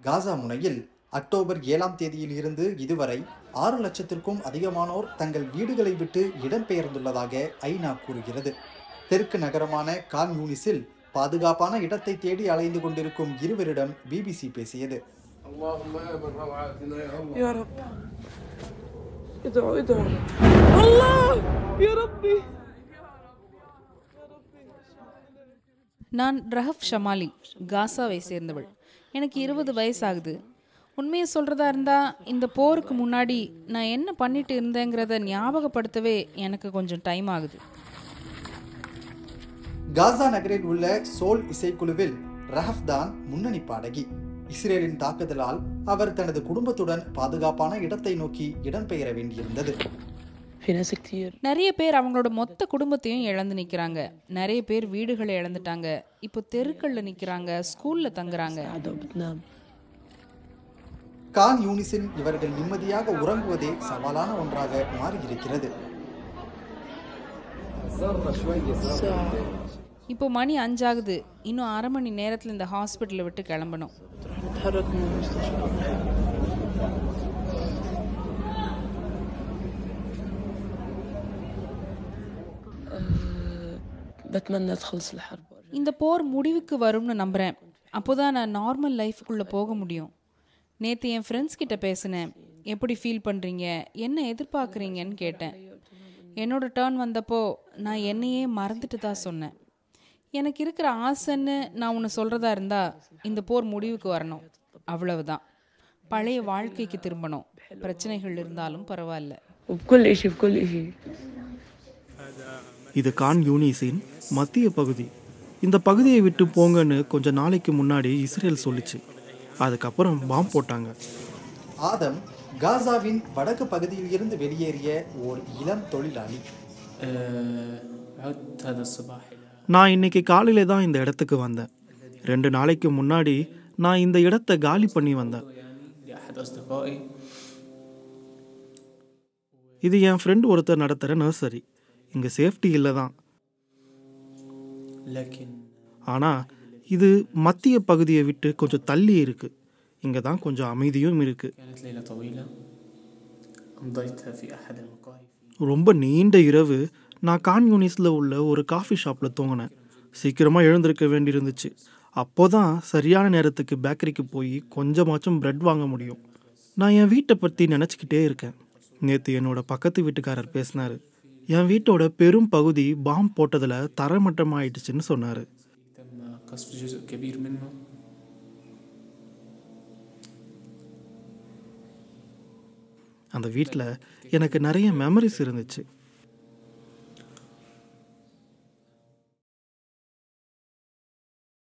காசா முனையில் அக்டோபர் ஏழாம் தேதியில் இருந்து இதுவரை ஆறு லட்சத்திற்கும் அதிகமானோர் தங்கள் வீடுகளை விட்டு இடம்பெயர்ந்துள்ளதாக ஐநா கூறுகிறது தெற்கு நகரமான கான் யூனிஸில் பாதுகாப்பான இடத்தை தேடி அலைந்து கொண்டிருக்கும் இருவரிடம் பிபிசி பேசியது اللهم امن روعاتنا يا الله يا رب ادعوا ادعوا الله يا ربي நான் ரஹப் ஷமாலி காசாவை சேர்ந்தவள் எனக்கு இருபது வயசாகுது உண்மையை சொல்கிறதா இருந்தால் இந்த போருக்கு முன்னாடி நான் என்ன பண்ணிட்டு இருந்தேங்கிறத ஞாபகப்படுத்தவே எனக்கு கொஞ்சம் டைம் ஆகுது காசா நகரில் உள்ள சோல் இசைக்குழுவில் ரஹப் தான் முன்னணி பாடகி இஸ்ரேலின் தாக்குதலால் அவர் தனது குடும்பத்துடன் பாதுகாப்பான இடத்தை நோக்கி இடம்பெயர வேண்டியிருந்தது في ناس كتير நிறைய பேர் அவங்களோட மொத்த குடும்பத்தையும் இழந்து நிற்கிறாங்க நிறைய பேர் வீடுகளை இழந்துட்டாங்க இப்போ தெருக்களில் நிற்கிறாங்க ஸ்கூலில் தங்குறாங்க قاعدة وبتنام கான் யூனிஸில் இவர்கள் நிம்மதியாக உறங்குவதே சவாலான ஒன்றாக மாறியிருக்கிறது زرنا شويه زرنا ساعة இப்போ மணி அஞ்சாகுது இன்னும் அரை மணி நேரத்தில் இந்த ஹாஸ்பிட்டலை விட்டு கிளம்பணும் رح نتحرك من المستشفى أه، بتمنى تخلص الحرب இந்த போர் முடிவுக்கு வரும்னு நம்புகிறேன் அப்போ தான் நான் நார்மல் லைஃபுக்குள்ளே போக முடியும் நேற்று என் ஃப்ரெண்ட்ஸ் கிட்ட பேசினேன் எப்படி ஃபீல் பண்ணுறீங்க என்ன எதிர்பார்க்குறீங்கன்னு கேட்டேன் என்னோட டேர்ன் வந்தப்போ நான் என்னையே மறந்துட்டு தான் சொன்னேன் எனக்கு இருக்கிற ஆசைன்னு நான் ஒன்று சொல்கிறதா இருந்தால் இந்த போர் முடிவுக்கு வரணும் அவ்வளவுதான் பழைய வாழ்க்கைக்கு திரும்பணும் பிரச்சனைகள் இருந்தாலும் பரவாயில்ல وبكل إشي بكل إشي இது கான் யூனிஸின் மத்திய பகுதி இந்த பகுதியை விட்டு போங்கன்னு கொஞ்ச நாளைக்கு முன்னாடி இஸ்ரேல் சொல்லுச்சு அதுக்கப்புறம் பாம் போட்டாங்க ஆதம் காசாவின் வடக்கு பகுதியில் இருந்து வெளியேறிய ஓர் இளம் தொழிலாளி آه، عدت هذا الصباح إلى நான் இன்னைக்கு காலையில தான் இந்த இடத்துக்கு வந்தேன் ரெண்டு நாளைக்கு முன்னாடி நான் இந்த இடத்தை காலி பண்ணி வந்தேன் لأحد أصدقائي இது என் ஃப்ரெண்ட் ஒருத்தர் நடத்துகிற நர்சரி இங்கே சேஃப்டி இல்லை தான் لكن ஆனால் இது மத்திய பகுதியை விட்டு கொஞ்சம் தள்ளி இருக்குது இங்கே தான் கொஞ்சம் அமைதியும் இருக்குது كانت ليلة طويلة أمضيتها في أحد المقاهي ரொம்ப நீண்ட இரவு நான் கான் யூனிஸில் உள்ள ஒரு காஃபி ஷாப்பில் தூங்கினேன் சீக்கிரமாக எழுந்திருக்க வேண்டியிருந்துச்சு அப்போ தான் சரியான நேரத்துக்கு பேக்கரிக்கு போய் கொஞ்சமாச்சும் பிரெட் வாங்க முடியும் நான் என் வீட்டை பற்றி நினச்சிக்கிட்டே இருக்கேன் நேற்று என்னோட பக்கத்து வீட்டுக்காரர் பேசினார் என் வீட்டோட பெரும் பகுதி பாம் போட்டதில் தரமட்டமாயிடுச்சுன்னு சொன்னார் تم قصف جزء كبير منه அந்த வீட்டில் எனக்கு நிறைய மெமரிஸ் இருந்துச்சு